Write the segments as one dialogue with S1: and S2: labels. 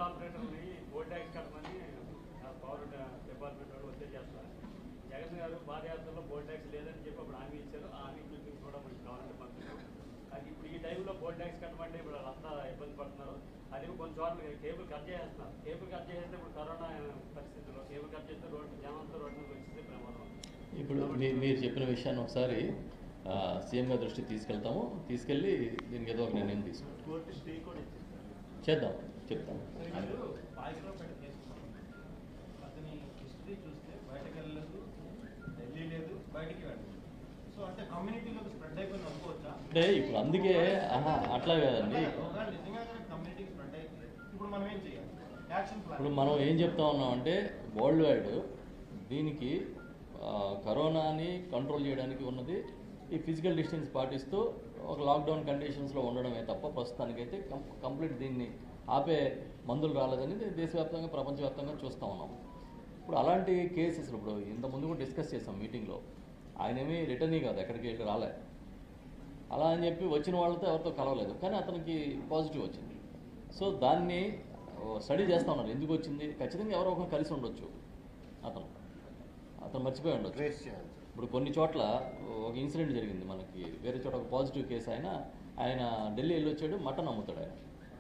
S1: ఆపరేటర్ని board tax కట్టమని ఆ పవర్ డిపార్ట్మెంట్ వాళ్ళు ఒత్తిడి చేస్తారు జగన్ గారు పాదయాత్రలో బోర్డు ట్యాక్స్ లేదని చెప్పి అప్పుడు హామీ ఇచ్చారు ఆ హామీ క్లిప్పింగ్ కూడా మనకి కావాలంటే పంపించాం అది ఇప్పుడు ఈ టైంలో బోర్డు ట్యాక్స్ కట్టమంటే ఇప్పుడు వాళ్ళంతా ఇబ్బంది పడుతున్నారు అది కొన్ని చోట్ల కేబుల్ కట్ చేస్తున్నారు కేబుల్ కట్ చేస్తే ఇప్పుడు కరోనా పరిస్థితుల్లో కేబుల్ కట్ చేస్తే రోడ్డు జనంతో రోడ్డు మీద వచ్చేసి ప్రమాదం
S2: ఇప్పుడు మీ మీరు చెప్పిన విషయాన్ని ఒకసారి ఆ, సీఎం గారి దృష్టికి తీసుకెళ్తాము తీసుకెళ్ళి దీనికి ఏదో ఒక నిర్ణయం తీసుకుంటాం
S3: కోర్టు స్టే కూడా ఇచ్చేస్తారు
S2: చేద్దాం చెప్తాం
S3: మీరు పాయకరావుపేట తీసుకున్నాం అతని హిస్టరీ చూస్తే బయటకు వెళ్ళలేదు ఢిల్లీ లేదు బయటికి వెళ్ళలేదు సో అంటే కమ్యూనిటీలోకి స్ప్రెడ్ అయిపోయింది అనుకోవచ్చా
S2: అంటే ఇప్పుడు అందుకే ఆహా అట్లా కాదండి
S3: ఒకవేళ నిజంగా కనుక కమ్యూనిటీకి స్ప్రెడ్ అయితే ఇప్పుడు మనం ఏం చేయాలి యాక్షన్
S2: ఇప్పుడు
S3: ప్లాన్
S2: మనం ఏం చెప్తా ఉన్నామంటే వరల్డ్ వైడ్ దీనికి ఆ, కరోనాని కంట్రోల్ చేయడానికి ఉన్నది ఈ ఫిజికల్ డిస్టెన్స్ పాటిస్తూ ఒక లాక్డౌన్ కండిషన్స్లో ఉండడమే తప్ప ప్రస్తుతానికైతే కం కంప్లీట్ దీన్ని ఆపే మందులు రాలేదని దేశవ్యాప్తంగా ప్రపంచవ్యాప్తంగా చూస్తూ ఉన్నాం ఇప్పుడు అలాంటి కేసెస్ ఇప్పుడు ఇంత ముందు కూడా డిస్కస్ చేసాం మీటింగ్లో ఆయనేమి రిటర్నీ కాదు ఎక్కడికి వెళ్ళి రాలే అలా అని చెప్పి వచ్చిన వాళ్ళతో ఎవరితో కలవలేదు కానీ అతనికి పాజిటివ్ వచ్చింది సో దాన్ని స్టడీ చేస్తా ఉన్నారు ఎందుకు వచ్చింది ఖచ్చితంగా ఎవరో ఒకరు కలిసి ఉండొచ్చు అతను అతను మర్చిపోయి ఉండొచ్చు
S4: ట్రేస్ చేయాలి
S2: ఇప్పుడు కొన్ని చోట్ల ఒక ఇన్సిడెంట్ జరిగింది మనకి వేరే చోట ఒక పాజిటివ్ కేసు ఆయన ఆయన ఢిల్లీ వెళ్ళి వచ్చాడు మటన్ అమ్ముతాడు ఆయన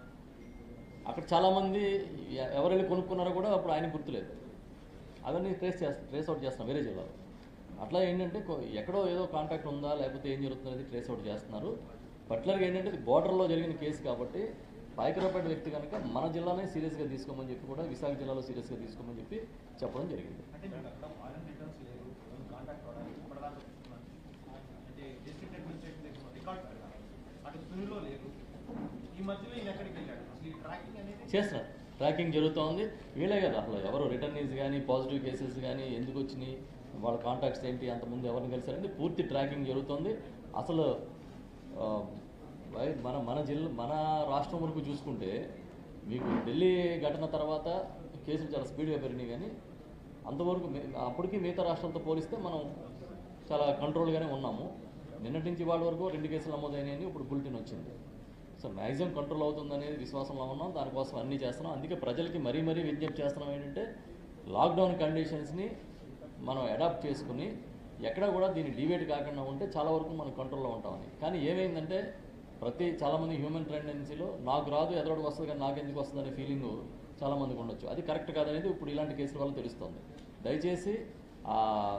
S2: అక్కడ చాలామంది ఎ- ఎవరు వెళ్ళి కొనుక్కున్నారో కూడా అప్పుడు ఆయన గుర్తులేదు అవన్నీ ట్రేస్ చేస్తాం ట్రేస్ అవుట్ చేస్తాం వేరే జిల్లాలో అట్లా ఏంటంటే కొ- ఎక్కడో ఏదో కాంటాక్ట్ ఉందా లేకపోతే ఏం జరుగుతున్నది ట్రేస్ అవుట్ చేస్తున్నారు పర్టికులర్గా ఏంటంటే ఇది బార్డర్లో జరిగిన కేసు కాబట్టి పాయకరాపేట వ్యక్తి కనుక మన జిల్లానే సీరియస్గా తీసుకోమని చెప్పి కూడా విశాఖ జిల్లాలో సీరియస్గా తీసుకోమని చెప్పి చెప్పడం జరిగింది
S3: అంటే మీకు అక్కడ ఫారెన్ రిటర్న్స్ లేరు కాంటాక్ట్ అవ్వడానికి ఇప్పటిదాకా చూస్తున్నాను అంటే డిస్ట్రిక్ట్ అడ్మినిస్ట్రేషన్ దగ్గర రికార్డ్ పెడతారు అటు సునిలో లేరు ఈ మధ్యలో ఈయన ఎక్కడికి వెళ్ళాడు అసలు ఈ ట్రాకింగ్ అనేది
S2: చేస్తున్నారు ట్రాకింగ్ జరుగుతోంది వీళ్ళే కదా అసలు ఎవరు రిటర్నీస్ కానీ పాజిటివ్ కేసెస్ కానీ ఎందుకు వచ్చినాయి వాళ్ళ కాంటాక్ట్స్ ఏంటి అంతకుముందు ఎవరిని కలిసారని పూర్తి ట్రాకింగ్ జరుగుతోంది అసలు ఆ, వై- మన మన జిల్లా మన రాష్ట్రం వరకు చూసుకుంటే మీకు ఢిల్లీ ఘటన తర్వాత కేసులు చాలా స్పీడ్గా పెరిగినాయి కానీ అంతవరకు మి- అప్పటికి మిగతా రాష్ట్రాలతో పోలిస్తే మనం చాలా కంట్రోల్గానే ఉన్నాము నిన్నటి నుంచి వాళ్ళ వరకు రెండు కేసులు నమోదైనాయని ఇప్పుడు బులెటిన్ వచ్చింది సో మ్యాక్సిమం కంట్రోల్ అవుతుందనేది విశ్వాసంలో ఉన్నాం దానికోసం అన్నీ చేస్తున్నాం అందుకే ప్రజలకి మరీ మరీ విజ్ఞప్తి చేస్తున్నాం ఏంటంటే లాక్డౌన్ కండిషన్స్ని మనం అడాప్ట్ చేసుకుని ఎక్కడ కూడా దీన్ని డివేట్ కాకుండా ఉంటే చాలా వరకు మనం కంట్రోల్లో ఉంటామని కానీ ఏమైందంటే ప్రతి చాలామంది హ్యూమన్ టెండెన్సీలో నాకు రాదు ఎదరోడికి వస్తుంది కానీ నాకు ఎందుకు వస్తుంది అనే ఫీలింగ్ చాలామందికి ఉండొచ్చు అది కరెక్ట్ కాదనేది ఇప్పుడు ఇలాంటి కేసుల వల్ల తెలుస్తుంది దయచేసి ఆ,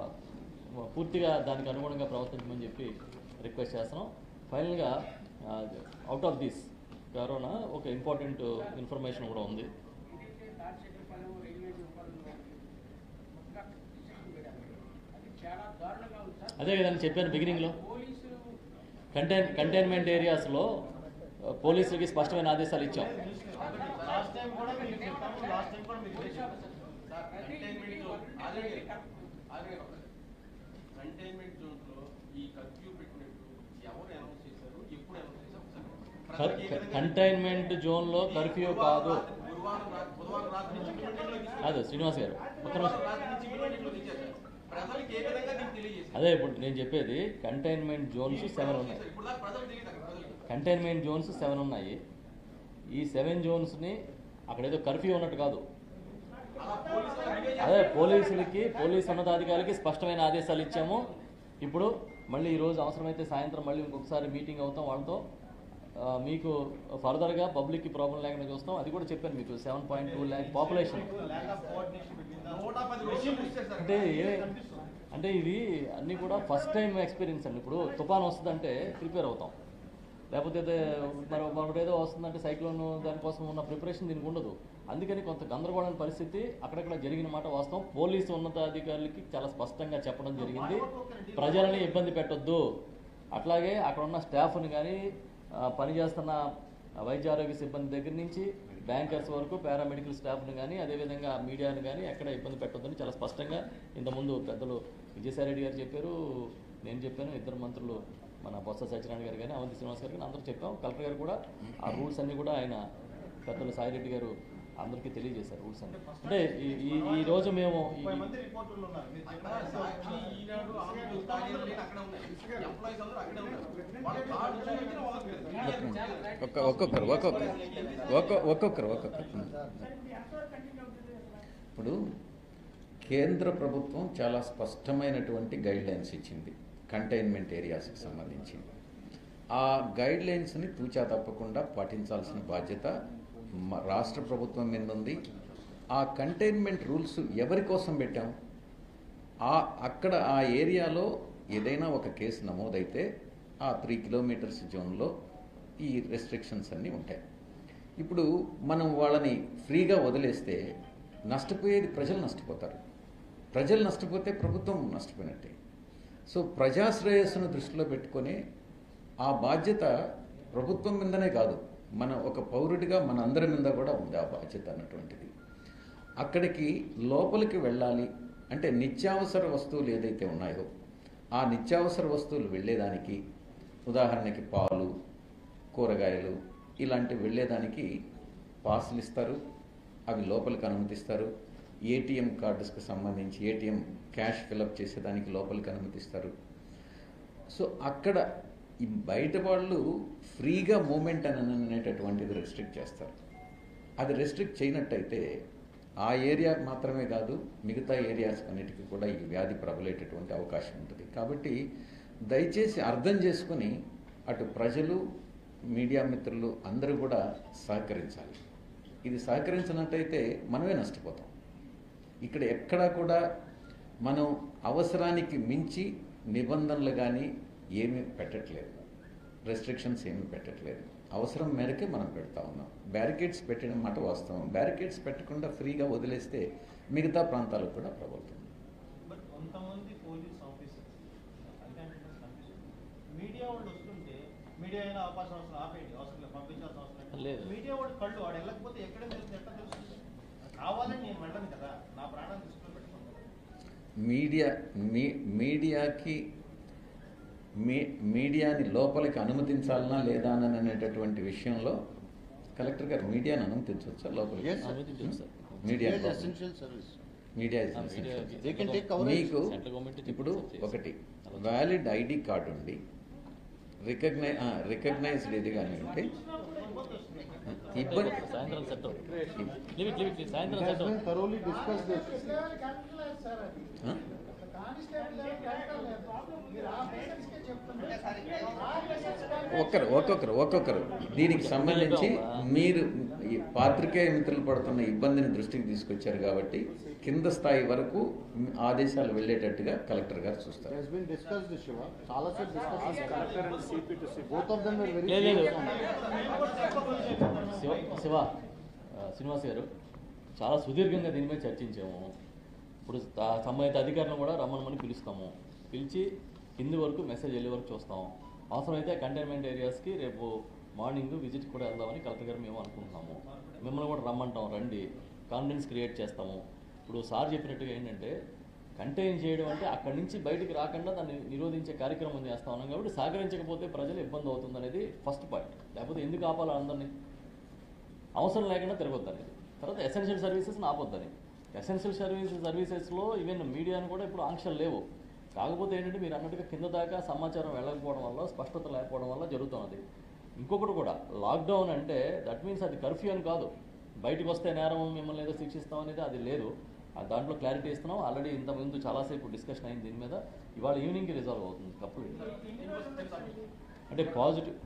S2: పూర్తిగా దానికి అనుగుణంగా ప్రవర్తించమని చెప్పి రిక్వెస్ట్ చేస్తున్నాం ఫైనల్గా అవుట్ ఆఫ్ దిస్ కరోనా ఒక ఇంపార్టెంట్ ఇన్ఫర్మేషన్ కూడా ఉంది
S5: ఏదైతే దాచేపల్లి రైల్వే డిపార్ట్మెంట్ మొత్తం డిసిషన్ పెట్టారు అది చాలా దారుణంగా ఉంది సార్
S2: అదే కదండి చెప్పాను బిగినింగ్లో
S5: పోలీసులు
S2: కంటైన్ కంటైన్మెంట్ ఏరియాస్లో పోలీసులకి స్పష్టమైన ఆదేశాలు ఇచ్చాం
S3: లాస్ట్ టైం కూడా మీరు చెప్పాము లాస్ట్ టైం కూడా మీరు ఇదే చెప్పారు
S6: సార్ కంటైన్మెంట్ జోన్ ఆగండి ఆగండి ఒక కంటైన్మెంట్ జోన్ లో ఈ కర్ఫ్యూ పెట్టినట్టు ఎవరు అనౌన్స్ చేశారు ఎప్పుడు అనౌన్స్ చేశారు ఒకసారి ప్రజలకు ఏ విధంగా-
S2: కంటైన్మెంట్ జోన్లో కర్ఫ్యూ కాదు
S6: గురువారం రాత్రి బుధవారం రాత్రి నుంచి మీటింగ్లోకి
S2: కాదు శ్రీనివాస్ గారు ఒక్క నిమిషం
S6: బుధవారం రాత్రి నుంచి మీటింగ్లోకి తెచ్చారు ప్రజలకు ఏ విధంగా దీన్ని తెలియజేశారు
S2: అదే ఇప్పుడు నేను చెప్పేది కంటైన్మెంట్ జోన్స్ సెవెన్ ఉన్నాయి
S6: ఇప్పుడు దాకా ప్రజలు తెలియదు అక్కడ ప్రజలకు
S2: కంటైన్మెంట్ జోన్స్ సెవెన్ ఉన్నాయి ఈ సెవెన్ జోన్స్ని అక్కడ ఏదో కర్ఫ్యూ ఉన్నట్టు కాదు
S6: అలా పోలీసులు అడిగే
S2: అదే పోలీసులకి పోలీస్ ఉన్నతాధికారులకి స్పష్టమైన ఆదేశాలు ఇచ్చాము ఇప్పుడు మళ్ళీ ఈరోజు అవసరమైతే సాయంత్రం మళ్ళీ ఇంకొకసారి మీటింగ్ అవుతాం వాళ్ళతో ఆ, మీకు ఫర్దర్గా పబ్లిక్కి ప్రాబ్లం లేకుండా చూస్తాం అది కూడా చెప్పాను మీకు seven point two lakh population
S3: lack of coordination between the
S6: నూట పది రోజులు పూర్తి చేశారు
S2: అంటే ఏ- అంటే ఇది అన్నీ కూడా ఫస్ట్ టైం ఎక్స్పీరియన్స్ అండి ఇప్పుడు తుఫాన్ వస్తుందంటే ప్రిపేర్ అవుతాం లేకపోతే ఏదో మరి మరొకటి ఏదో వస్తుందంటే సైక్లోన్ దానికోసం ఉన్న ప్రిపరేషన్ దీనికి ఉండదు అందుకని కొంత గందరగోళమైన పరిస్థితి అక్కడక్కడ జరిగిన మాట వాస్తవం పోలీసు ఉన్నతాధికారులకి చాలా స్పష్టంగా చెప్పడం జరిగింది ప్రజలని ఇబ్బంది పెట్టొద్దు అట్లాగే అక్కడ ఉన్న స్టాఫ్ని కానీ పనిచేస్తున్న వైద్య ఆరోగ్య సిబ్బంది దగ్గర నుంచి బ్యాంకర్స్ వరకు పారామెడికల్ స్టాఫ్ని కానీ అదేవిధంగా మీడియాని కానీ ఎక్కడ ఇబ్బంది పెట్టొద్దని చాలా స్పష్టంగా ఇంతకుముందు పెద్దలు విజయసాయి రెడ్డి గారు చెప్పారు నేను చెప్పాను ఇద్దరు మంత్రులు మన బొత్స సత్యనారాయణ గారు కానీ అవంతి శ్రీనివాస్ గారు కానీ అందరూ చెప్పాం కలెక్టర్ గారు కూడా ఆ రూల్స్ అన్నీ కూడా ఆయన పెద్దలు సాయిరెడ్డి గారు అందరికీ తెలియజేశారు రూల్స్ అని
S3: ఫస్ట్
S2: అంటే ఈ- ఈ ఈ రోజు మేము ఈ-
S3: ముప్పై మంది రిపోర్టర్లు ఉన్నారు మీరు
S6: అక్కడ
S3: చెప్పిన
S6: సాక్షి ఈనాడు ఆంధ్రజ్యోతి కార్యాలయాలు అక్కడే ఉన్నాయి ఎంప్లాయీస్ అందరూ అక్కడే ఉన్నారు వాళ్ళ కార్డు చూపించిన వాళ్ళకి లేదు. మీడియా గురించి
S4: ఒక్క ఒక్కొక్కరు ఒక్కొక్కరు ఒక్క ఒక్కొక్కరు ఒక్కొక్కరు ఇప్పుడు కేంద్ర ప్రభుత్వం చాలా స్పష్టమైనటువంటి గైడ్ లైన్స్ ఇచ్చింది కంటైన్మెంట్ ఏరియాస్కి సంబంధించి ఆ గైడ్ లైన్స్ని తూచా తప్పకుండా పాటించాల్సిన బాధ్యత మ- రాష్ట్ర ప్రభుత్వం మీద ఉంది ఆ కంటైన్మెంట్ రూల్స్ ఎవరి కోసం పెట్టాం ఆ అక్కడ ఆ ఏరియాలో ఏదైనా ఒక కేసు నమోదైతే ఆ త్రీ కిలోమీటర్స్ జోన్లో ఈ రెస్ట్రిక్షన్స్ అన్నీ ఉంటాయి ఇప్పుడు మనం వాళ్ళని ఫ్రీగా వదిలేస్తే నష్టపోయేది ప్రజలు నష్టపోతారు ప్రజలు నష్టపోతే ప్రభుత్వం నష్టపోయినట్టే సో ప్రజాశ్రేయస్సును దృష్టిలో పెట్టుకొని ఆ బాధ్యత ప్రభుత్వం మీదనే కాదు మన ఒక పౌరుడిగా మన అందరి మీద కూడా ఉంది ఆ బాధ్యత అన్నటువంటిది అక్కడికి లోపలికి వెళ్ళాలి అంటే నిత్యావసర వస్తువులు ఏదైతే ఉన్నాయో ఆ నిత్యావసర వస్తువులు వెళ్ళేదానికి ఉదాహరణకి పాలు కూరగాయలు ఇలాంటివి వెళ్ళేదానికి పాసులు ఇస్తారు అవి లోపలికి అనుమతిస్తారు ఏటీఎం కార్డ్స్కి సంబంధించి ఏటీఎం క్యాష్ ఫిలప్ చేసేదానికి లోపలికి అనుమతిస్తారు సో అక్కడ ఈ బయట వాళ్ళు ఫ్రీగా మూమెంట్ అని అనేటటువంటిది రెస్ట్రిక్ట్ చేస్తారు అది రెస్ట్రిక్ట్ చేయనట్టయితే ఆ ఏరియా మాత్రమే కాదు మిగతా ఏరియాస్ అన్నిటికీ కూడా ఈ వ్యాధి ప్రబలేటటువంటి అవకాశం ఉంటుంది కాబట్టి దయచేసి అర్థం చేసుకుని అటు ప్రజలు మీడియా మిత్రులు అందరూ కూడా సహకరించాలి ఇది సహకరించినట్టయితే మనమే నష్టపోతాం ఇక్కడ ఎక్కడా కూడా మనం అవసరానికి మించి నిబంధనలు కానీ ఏమీ పెట్టట్లేదు రెస్ట్రిక్షన్స్ ఏమీ పెట్టట్లేదు అవసరం మేరకే మనం పెడతా ఉన్నాం బ్యారికేడ్స్ పెట్టడం మాట వాస్తవం బ్యారికేడ్స్ పెట్టకుండా ఫ్రీగా వదిలేస్తే మిగతా ప్రాంతాలకు కూడా ప్రబలుతుంది
S3: బట్ కొంతమంది పోలీస్ ఆఫీసర్స్ మీడియా వాళ్ళు వస్తుంటే మీడియా అయినా అవకాశం అవసరం ఆపేయండి అవసరం లేదు పంపించాల్సిన అవసరం
S2: లేదు.
S3: మీడియా వాడు కళ్ళు వాడు వెళ్ళకపోతే ఎక్కడ తెలుస్తుంది ఎట్లా తెలుస్తుంది కావాలని నేను వెళ్ళను కదా నా ప్రాణాన్ని దృష్టిలో పెట్టుకుంటాను
S4: మీడియా మీ మీడియాకి మీ మీడియాని లోపలికి అనుమతించాలనా లేదా అని అనేటటువంటి విషయంలో కలెక్టర్ గారు మీడియాని అనుమతించవచ్చా లోపలికి
S7: Yes, sir.
S2: అనుమతించండి sir
S4: media
S7: Media is essential service.
S4: Media is
S2: ఆ,
S4: essential.
S2: మీడియాకి
S7: They can take coverage.
S4: మీకు
S2: సెంట్రల్ గవర్నమెంట్
S4: ఇప్పుడు
S2: చెప్పేసి
S4: ఒకటి
S2: అలా
S4: వ్యాలిడ్ ఐడి కార్డు ఉండి రికగ్నై రికగ్నైజ్డ్ ఇది కానీ ఉంటే ఇబ్బంది
S2: సాయంత్రం set live it live it సాయంత్రం
S7: It has
S2: set
S7: been thoroughly discussed this.
S4: ఆ? ఒక్కరు ఒక్కొక్కరు ఒక్కొక్కరు దీనికి సంబంధించి మీరు ఈ పాత్రికేయ మిత్రులు పడుతున్న ఇబ్బందిని దృష్టికి తీసుకొచ్చారు కాబట్టి కింద స్థాయి వరకు ఆదేశాలు వెళ్ళేటట్టుగా కలెక్టర్ గారు
S7: It
S4: చూస్తారు
S7: has been discussed this, Shiva. చాలా సేపు discussed. Both of them were very
S2: లేదు, లేదు.
S7: serious on it.
S2: Shiva Shiva ఆ, శ్రీనివాస్ గారు చాలా సుదీర్ఘంగా దీని మీద చర్చించాము ఇప్పుడు తా- సంబంధిత అధికారులను కూడా రమ్మనమని పిలుస్తాము పిలిచి కింది వరకు మెసేజ్ వెళ్ళే వరకు చూస్తాం అవసరమైతే కంటైన్మెంట్ ఏరియాస్కి రేపు మార్నింగ్ విజిట్ కూడా వెళ్దామని కలెక్టర్ గారు మేము అనుకుంటున్నాము మిమ్మల్ని కూడా రమ్మంటాం రండి కాన్ఫిడెన్స్ క్రియేట్ చేస్తాము ఇప్పుడు సార్ చెప్పినట్టుగా ఏంటంటే కంటైన్ చేయడం అంటే అక్కడి నుంచి బయటికి రాకుండా దాన్ని నిరోధించే కార్యక్రమం చేస్తా ఉన్నాం కాబట్టి సహకరించకపోతే ప్రజలు ఇబ్బంది అవుతుంది అనేది ఫస్ట్ పాయింట్ లేకపోతే ఎందుకు ఆపాలి అందరినీ అవసరం లేకుండా తిరగొద్దని తర్వాత ఎసెన్షియల్ సర్వీసెస్ని ఆపొద్దని ఎసెన్షియల్ సర్వీసెస్ సర్వీసెస్లో ఈవెన్ మీడియాను కూడా ఇప్పుడు ఆంక్షలు లేవు కాకపోతే ఏంటంటే మీరు అన్నట్టుగా కింద దాకా సమాచారం వెళ్ళకపోవడం వల్ల స్పష్టత లేకపోవడం వల్ల జరుగుతున్నది ఇంకొకటి కూడా లాక్డౌన్ అంటే దట్ మీన్స్ అది కర్ఫ్యూ అని కాదు బయటకు వస్తే నేరం మిమ్మల్ని ఏదో శిక్షిస్తాం అనేది అది లేదు ఆ దాంట్లో క్లారిటీ ఇస్తున్నాం ఆల్రెడీ ఇంతకుముందు చాలాసేపు డిస్కషన్ అయింది దీని మీద ఇవాళ ఈవినింగ్కి రిజాల్వ్ అవుతుంది కంప్లీట్ అంటే పాజిటివ్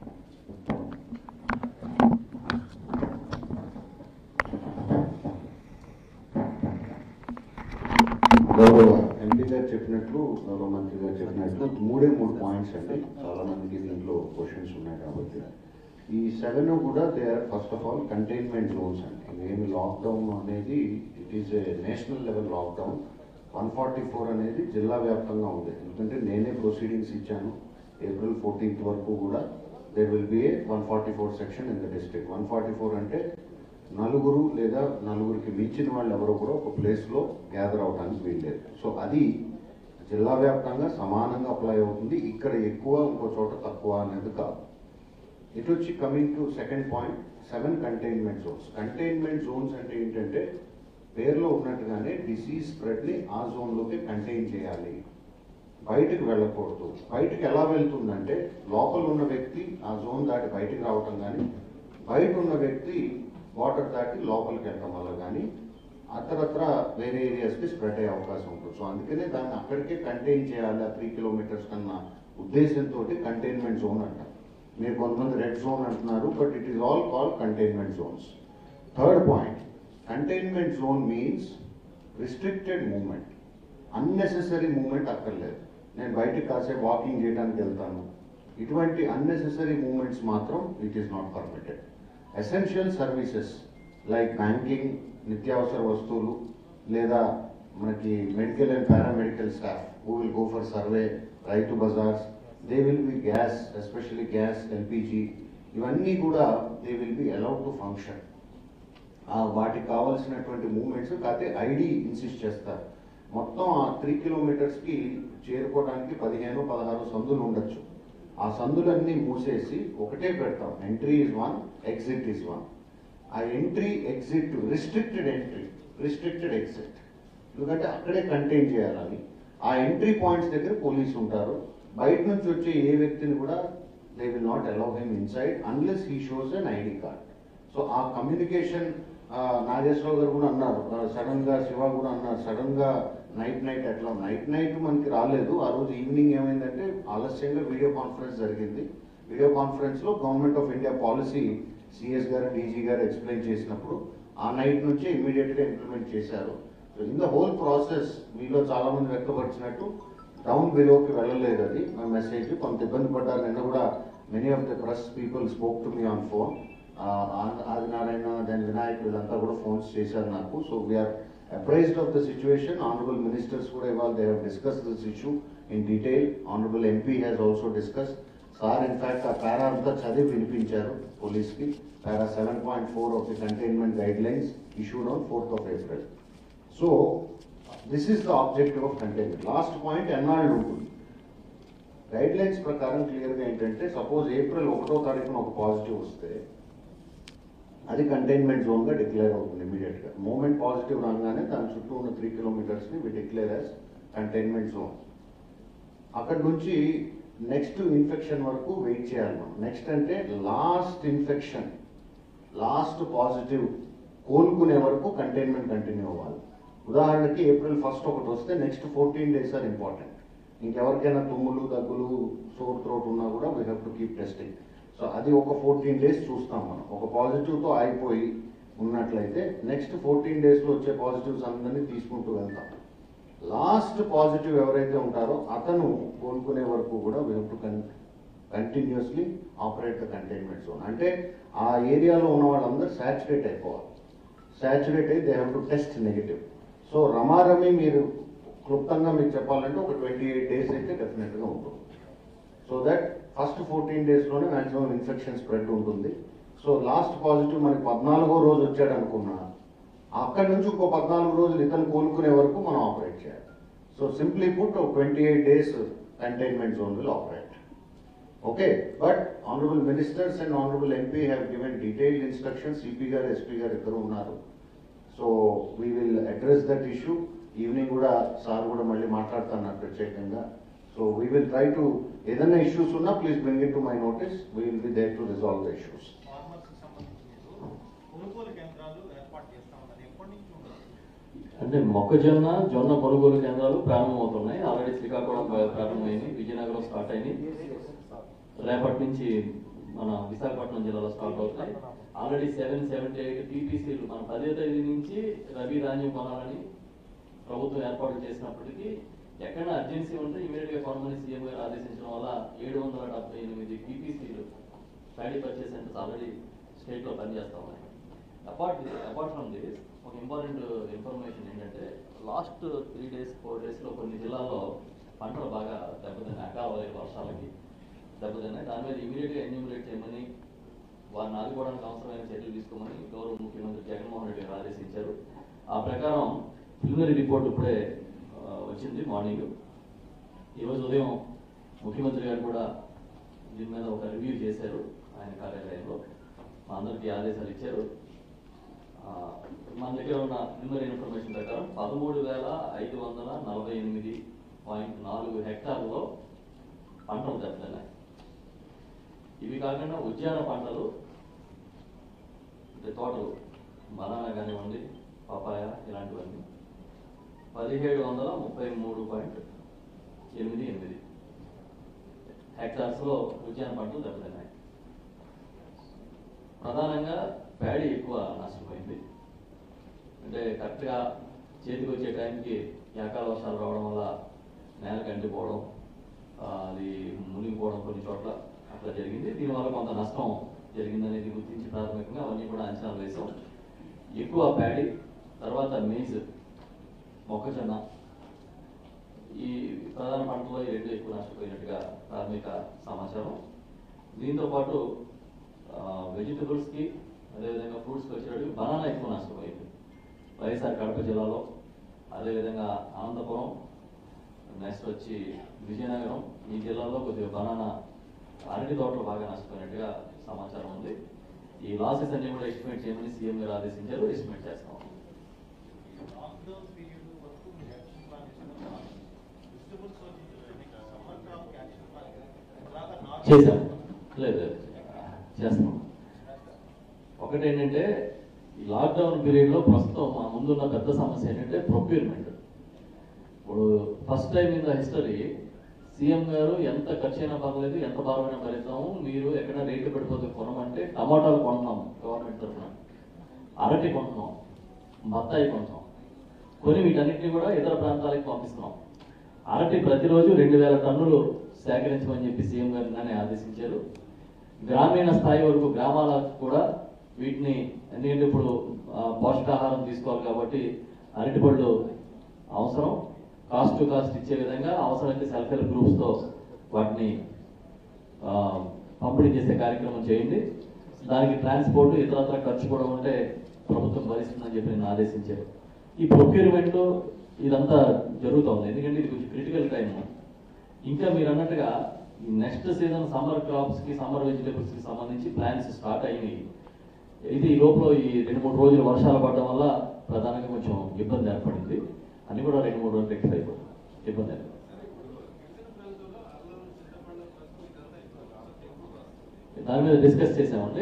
S8: గౌరవ ఎంపీ గారు చెప్పినట్లు గౌరవ మంత్రి గారు చెప్పినట్లు మూడే మూడు పాయింట్స్ అండి చాలా మందికి దీంట్లో క్వశ్చన్స్ ఉన్నాయి కాబట్టి ఈ సెవెన్ కూడా they are first of all containment zones అండి ఇవేమి లాక్డౌన్ అనేది it is a national level lockdown one forty four అనేది జిల్లా వ్యాప్తంగా ఉంది ఎందుకంటే నేనే ప్రొసీడింగ్స్ ఇచ్చాను ఏప్రిల్ ఫోర్టీన్త్ వరకు కూడా there will be a one forty four section in the district one forty four అంటే నలుగురు లేదా నలుగురికి మించిన వాళ్ళు ఎవరో కూడా ఒక ప్లేస్లో గ్యాదర్ అవడానికి వీల్లేదు సో అది జిల్లా వ్యాప్తంగా సమానంగా అప్లై అవుతుంది ఇక్కడ ఎక్కువ ఇంకో చోట తక్కువ అనేది కాదు ఇటు వచ్చి coming to second point seven containment zones containment zones అంటే ఏంటంటే పేరులో ఉన్నట్టుగానే డిసీజ్ స్ప్రెడ్ని ఆ జోన్లోకి కంటైన్ చేయాలి బయటకు వెళ్ళకూడదు బయటకు ఎలా వెళ్తుందంటే లోపల ఉన్న వ్యక్తి ఆ జోన్ దాటి బయటకు రావటం కానీ బయట ఉన్న వ్యక్తి వాటర్ దాటి లోపలికి వెళ్ళటం వల్ల కానీ అతరత్ర వేరే ఏరియాస్కి స్ప్రెడ్ అయ్యే అవకాశం ఉంటుంది సో అందుకనే దాన్ని అక్కడికే కంటైన్ చేయాలి ఆ త్రీ కిలోమీటర్స్ కన్నా ఉద్దేశంతో కంటైన్మెంట్ జోన్ అంటారు మీరు కొంతమంది రెడ్ జోన్ అంటున్నారు but it is all call containment zones third point containment zone means restricted movement unnecessary movement అక్కర్లేదు నేను బయటికి కాసేపు వాకింగ్ చేయడానికి వెళ్తాను ఇటువంటి అన్నెసెసరీ మూమెంట్స్ మాత్రం it is not permitted essential services like banking నిత్యావసర వస్తువులు లేదా మనకి medical and paramedical staff who will go for survey Rythu bazaars they will be gas especially gas LPG ఇవన్నీ కూడా they will be allowed to function ఆ వాటికి కావాల్సినటువంటి moments కాకపోతే ఐడి ఇన్సిస్ట్ చేస్తారు మొత్తం ఆ త్రీ కిలోమీటర్స్కి చేరుకోవడానికి పదిహేను పదహారు సందులు ఉండొచ్చు ఆ సందులన్నీ మూసేసి ఒకటే పెడతాం entry is one exit is one ఆ entry exit restricted entry restricted exit ఎందుకంటే అక్కడే కంటైన్ చేయాలని ఆ ఎంట్రీ పాయింట్స్ దగ్గర పోలీసు ఉంటారు బయట నుంచి వచ్చే ఏ వ్యక్తిని కూడా they will not allow him inside unless he shows an ID card so ఆ కమ్యూనికేషన్ నాగేశ్వరరావు గారు కూడా అన్నారు సడన్ గా శివ కూడా అన్నారు సడన్ గా నైట్ నైట్ ఎట్లా నైట్ నైట్ మనకి రాలేదు ఆ రోజు ఈవినింగ్ ఏమైందంటే ఆలస్యంగా వీడియో కాన్ఫరెన్స్ జరిగింది వీడియో కాన్ఫరెన్స్ లో government of India policy CS గారు డీజీ గారు ఎక్స్ప్లెయిన్ చేసినప్పుడు ఆ నైట్ నుంచే ఇమీడియట్ గా ఇంప్లిమెంట్ చేశారు so in the whole process మీలో చాలా మంది వ్యక్తపరిచినట్టు డౌన్ బిలోకి వెళ్ళలేదు అది మా మెసేజ్ కొంత ఇబ్బంది పడ్డారు నిన్న కూడా many of the press people spoke to me on phone Adinarayana then Vinayak వీళ్ళంతా కూడా ఫోన్స్ చేశారు నాకు so we're apprised of the situation honourable ministers కూడా ఇవాళ they have discuss this issue in detail honourable MP has also discuss sir in fact ఆ para అంతా చదివి వినిపించారు పోలీస్కి para seven point four of the containment guidelines issued on fourth of April so this is the objective of containment last point ఎన్నాళ్ళు ఉంటుంది guide lines ప్రకారం క్లియర్గా ఏంటంటే సపోజ్ ఏప్రిల్ ఒకటో తారీఖున ఒక పాజిటివ్ వస్తే అది కంటైన్మెంట్ జోన్గా డిక్లేర్ అవుతుంది ఇమీడియట్గా మూమెంట్ పాజిటివ్ రాగానే దాని చుట్టూ ఉన్న త్రీ కిలోమీటర్స్ని we declare as containment zone అక్కడ నుంచి నెక్స్ట్ ఇన్ఫెక్షన్ వరకు వెయిట్ చేయాలి మనం నెక్స్ట్ అంటే లాస్ట్ ఇన్ఫెక్షన్ లాస్ట్ పాజిటివ్ కోలుకునే వరకు కంటైన్మెంట్ కంటిన్యూ అవ్వాలి ఉదాహరణకి ఏప్రిల్ ఫస్ట్ ఒకటి వస్తే next fourteen days are important ఇంకెవరికైనా తుమ్ములు దగ్గులు సోర్ త్రోట్ ఉన్నా కూడా we have to keep testing so అది ఒక ఫోర్టీన్ డేస్ చూస్తాం మనం ఒక పాజిటివ్తో అయిపోయి ఉన్నట్లయితే నెక్స్ట్ ఫోర్టీన్ డేస్లో వచ్చే పాజిటివ్స్ అందరినీ తీసుకుంటూ వెళ్తాం లాస్ట్ పాజిటివ్ ఎవరైతే ఉంటారో అతను కోలుకునే వరకు కూడా we to con continuously operate the containment zone అంటే ఆ ఏరియాలో ఉన్న వాళ్ళందరూ సాచురేట్ అయిపోవాలి సాచురేట్ అయి they have to test negative so రమారమి మీరు క్లుప్తంగా మీకు చెప్పాలంటే ఒక ట్వంటీ ఎయిట్ డేస్ అయితే డెఫినెట్గా ఉంటుంది సో దట్ ఫస్ట్ ఫోర్టీన్ డేస్లోనే మ్యాక్సిమం ఇన్ఫెక్షన్ స్ప్రెడ్ ఉంటుంది సో లాస్ట్ పాజిటివ్ మనకి పద్నాలుగో రోజు వచ్చాడు అనుకున్నా అక్కడి నుంచి ఇంకో పద్నాలుగు రోజులు ఇతను కోలుకునే వరకు మనం ఆపరేట్ చేయాలి so simply put twenty eight days containment zone will operate okay but honourable ministers and honourable MP have given detailed instructions CP గారు ఎస్పీ గారు ఇద్దరు ఉన్నారు so we will address that issue evening కూడా sir కూడా మళ్ళీ మాట్లాడుతున్నారు ప్రత్యేకంగా so we will try to ఏదైనా ఇష్యూస్ ఉన్నా please bring it to my notice we will be there to resolve the issues
S3: farmers సంబంధించి కొనుగోలు కేంద్రాలు ఏర్పాటు చేస్తామన్నది ఎప్పటి నుంచి ఉండదు
S2: అంటే మొక్కజొన్న జొన్న కొనుగోలు కేంద్రాలు ప్రారంభమవుతున్నాయి ఆల్రెడీ శ్రీకాకుళం ప్ర- ప్రారంభమైంది విజయనగరం స్టార్ట్ అయింది రేపటి నుంచి మన విశాఖపట్నం జిల్లాలో స్టార్ట్ అవుతాయి ఆల్రెడీ సెవెన్ సెవెంటీ ఎయిట్ టీపీసీలు మన పదో తేదీ నుంచి రవి ధాన్యం కొనాలని ప్రభుత్వం ఏర్పాటు చేసినప్పటికీ ఎక్కడ అర్జెన్సీ ఉంటే ఇమీడియట్ గా కొనమని సీఎం గారు ఆదేశించడం వల్ల ఏడు వందల డెబ్బై ఎనిమిది టీపీసీలు paddy purchase centres already state లో పనిచేస్తా ఉన్నాయి అపార్ట్ అపార్ట్ ఫ్రమ్ దిస్ ఒక ఇంపార్టెంట్ ఇన్ఫర్మేషన్ ఏంటంటే last three days four days లో కొన్ని జిల్లాల్లో పంటలు బాగా దెబ్బతిన్నాయి అకాల వర్షాలకి దెబ్బతిన్నాయి దాని మీద ఇమీడియట్ గా ఎన్యూమిలేట్ చేయమని వారిని ఆదుకోవడానికి అవసరమైన చర్యలు తీసుకోమని గౌరవ ముఖ్యమంత్రి జగన్మోహన్ రెడ్డి గారు ఆదేశించారు ఆ ప్రకారం ప్రిలిమినరీ రిపోర్ట్ ఇప్పుడే ఆ, వచ్చింది మార్నింగ్ ఈరోజు ఉదయం ముఖ్యమంత్రి గారు కూడా దీని మీద ఒక రివ్యూ చేశారు ఆయన కార్యాలయంలో మా అందరికీ ఆదేశాలు ఇచ్చారు ఆ, మన దగ్గర ఉన్న ప్రిలిమినరీ ఇన్ఫర్మేషన్ ప్రకారం పదమూడు వేల ఐదు వందల నలభై ఎనిమిది పాయింట్ నాలుగు హెక్టార్లలో పంటలు దెబ్బతిన్నాయి ఇవి కాకుండా ఉద్యాన పంటలు అంటే తోటలు బనానా కానివ్వండి పపాయ ఇలాంటివన్నీ పదిహేడు వందల ముప్పై మూడు పాయింట్ ఎనిమిది ఎనిమిది హెక్టార్స్లో ఉద్యాన పంటలు దెబ్బతిన్నాయి ప్రధానంగా ప్యాడీ ఎక్కువ నష్టపోయింది అంటే కరెక్ట్గా చేతికి వచ్చే టైంకి ఏకాల వర్షాలు రావడం వల్ల నేల కంటిపోవడం ఆ, అది మునిగిపోవడం కొన్ని చోట్ల అట్లా జరిగింది దీనివల్ల కొంత నష్టం జరిగిందనేది గుర్తించి ప్రాథమికంగా అవన్నీ కూడా అంచనాలు వేసాం ఎక్కువ ప్యాడీ తర్వాత మేజ్ మొక్కజొన్న ఈ ప్రధాన పంటలో ఈ రెండు ఎక్కువ నష్టపోయినట్టుగా ప్రాథమిక సమాచారం దీంతో పాటు వెజిటబుల్స్కి అదేవిధంగా ఫ్రూట్స్కి వచ్చేటప్పుడు బనానా ఎక్కువ నష్టపోయింది వైఎస్ఆర్ కడప జిల్లాలో అదేవిధంగా అనంతపురం నెక్స్ట్ వచ్చి విజయనగరం ఈ జిల్లాలో కొద్దిగా బనానా అరటి తోటలు బాగా నష్టపోయినట్టుగా సమాచారం ఉంది ఈ లాసెస్ అన్ని కూడా ఎస్టిమేట్ చేయమని సీఎం గారు ఆదేశించారు ఎస్టిమేట్ చేస్తాం
S3: లాక్డౌన్ పీరియడ్ వరకు మీరు యాక్షన్ ప్లాన్ చేసిన vegetables summer crop action plan ఇలాగా నార్మల్
S2: చేశాం లేదు లేదు చేస్తాం ఒకటి ఏంటంటే ఈ లాక్డౌన్ పీరియడ్లో ప్రస్తుతం మా ముందున్న పెద్ద సమస్య ఏంటంటే ప్రొక్యూర్మెంట్ ఇప్పుడు first time in the history CM గారు ఎంత ఖర్చు అయినా పర్లేదు ఎంత భారమైనా భరిద్దాము మీరు ఎక్కడ రేట్లు పడిపోతే కొనమంటే టమాటాలు కొంటున్నాం గవర్నమెంట్ తరఫున అరటి కొంటున్నాం బత్తాయి కొంటున్నాం కొని వీటన్నిటిని కూడా ఇతర ప్రాంతాలకు పంపిస్తున్నాం అరటి ప్రతిరోజు రెండు వేల టన్నులు సేకరించమని చెప్పి సీఎం గారు నిన్ననే ఆదేశించారు గ్రామీణ స్థాయి వరకు గ్రామాలకు కూడా వీటిని ఎందుకంటే ఇప్పుడు ఆ, పోషకాహారం తీసుకోవాలి కాబట్టి అరటిపళ్ళు అవసరం కాస్ట్ టు కాస్ట్ ఇచ్చే విధంగా అవసరమైతే సెల్ఫ్ హెల్ప్ గ్రూప్స్తో వాటిని ఆ, పంపిణీ చేసే కార్యక్రమం చేయండి దానికి ట్రాన్స్పోర్ట్ ఇతరత్ర ఖర్చు కూడా ఉంటే ప్రభుత్వం భరిస్తుందని చెప్పి నేను ఆదేశించారు ఈ ప్రొక్యూర్మెంట్ ఇదంతా జరుగుతోంది ఎందుకంటే ఇది కొంచెం క్రిటికల్ టైం ఇంకా మీరు అన్నట్టుగా ఈ నెక్స్ట్ సీజన్ సమ్మర్ క్రాప్స్ కి సమ్మర్ వెజిటేబుల్స్ కి సంబంధించి ప్లాన్స్ స్టార్ట్ అయినాయి ఇది ఈ లోపల ఈ రెండు మూడు రోజులు వర్షాలు పడడం వల్ల ప్రధానంగా కొంచెం ఇబ్బంది ఏర్పడింది అన్ని కూడా రెండు మూడు రోజులు రెక్టిఫై అయిపోతుంది ఇబ్బంది ఏర్పడింది దాని మీద డిస్కస్ చేసామండి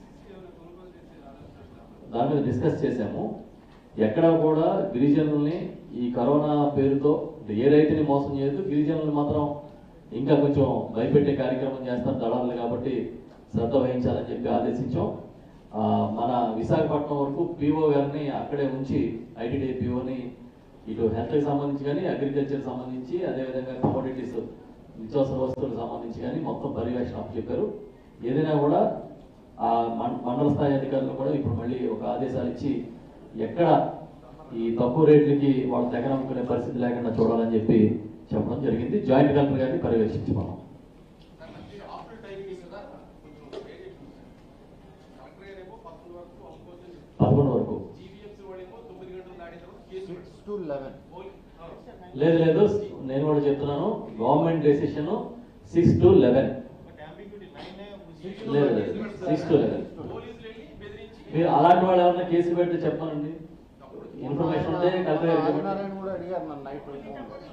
S2: దాని మీద డిస్కస్ చేశాము ఎక్కడ కూడా గిరిజనుల్ని ఈ కరోనా పేరుతో ఏ రైతుని మోసం చేయదు గిరిజనులు మాత్రం ఇంకా కొంచెం భయపెట్టే కార్యక్రమం చేస్తారు దళాలు కాబట్టి శ్రద్ధ వహించాలని చెప్పి ఆదేశించాం ఆ, మన విశాఖపట్నం వరకు పిఓ గారిని అక్కడే ఉంచి ఐటీడీ పిఓని ఇటు హెల్త్కి సంబంధించి కానీ అగ్రికల్చర్ సంబంధించి అదేవిధంగా కమోడిటీస్ నిత్యావసర వస్తువులకు సంబంధించి కానీ మొత్తం పర్యవేక్షణ చెప్పారు ఏదైనా కూడా ఆ మం- మండల స్థాయి అధికారులు కూడా ఇప్పుడు మళ్ళీ ఒక ఆదేశాలు ఇచ్చి ఎక్కడ ఈ తక్కువ రేట్లకి వాళ్ళు దగ్గర అమ్ముకునే పరిస్థితి లేకుండా చూడాలని చెప్పి చెప్పడం జరిగింది జాయింట్ కలెక్టర్ గారిని పర్యవేక్షించుకున్నాం
S6: ఆఫ్టర్ టైమింగ్ కదా కొంచెం వేరియేషన్ కలెక్టర్ గారు ఏమో పదకొండు వరకు అమ్ముకోవచ్చని చెప్తున్నారు.
S2: పదకొండు వరకు
S6: జీవీఎంసీ వాడేమో తొమ్మిది గంటలు దాటిన తర్వాత కేసు
S7: సిక్స్ టు లెవెన్
S6: పోయి- ఆ.
S2: లేదు లేదు నేను కూడా చెప్తున్నాను government decision six to eleven
S3: camping duty nine
S2: లేదు లేదు సిక్స్ టు లెవెన్
S6: పోలీసులు వెళ్ళి బెదిరించి
S2: మీరు అలాంటి వాళ్ళు ఎవరైనా కేసు పెడితే చెప్పానండి ఇన్ఫర్మేషన్ ఉంటే కలెక్టర్ గారికి చెప్పండి.
S7: ఆదినారాయణ కూడా అడిగారు నన్ను నైట్
S6: రెండు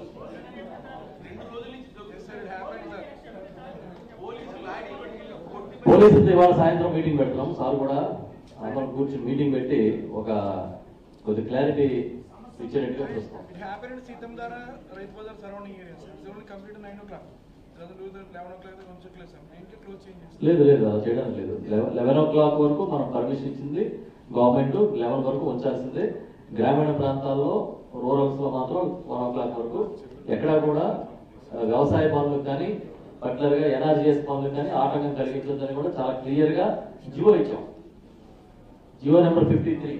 S6: రోజుల నుంచి దొరికిస్తాడు హ్యాపీ సార్ పోలీసులు లారీ పట్టుకెళ్ళి కొట్టి
S2: పోలీసులతో ఇవాళ సాయంత్రం మీటింగ్ పెడతాం సార్ కూడా అందరం కూర్చొని మీటింగ్ పెట్టి ఒక కొద్ది క్లారిటీ ఇచ్చేటట్టుగా చూస్తాం
S9: It happened in Sitam Dara, Rait Bazar surrounding areas. sir. It's only completed 9 o'clock. It doesn't do the 11 o'clock, the concept lesson. 9 కి close changes.
S2: లేదు లేదు అలా చేయడానికి లేదు లెవెన్ ఓ క్లాక్ వరకు మనం పర్మిషన్ ఇచ్చింది గవర్నమెంట్ లెవెన్ వరకు ఉంచాల్సిందే గ్రామీణ ప్రాంతాల్లో రూరల్స్ లో మాత్రం వన్ ఓ క్లాక్ వరకు ఎక్కడా కూడా ఆ, వ్యవసాయ పనులకు కానీ పర్టికులర్ గా ఎన్ఆర్జీఎస్ పనులకు కానీ ఆటంకం కలిగించొద్దని కూడా చాలా క్లియర్ గా జియో ఇచ్చాం Jio number fifty three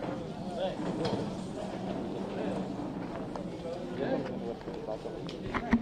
S7: thank you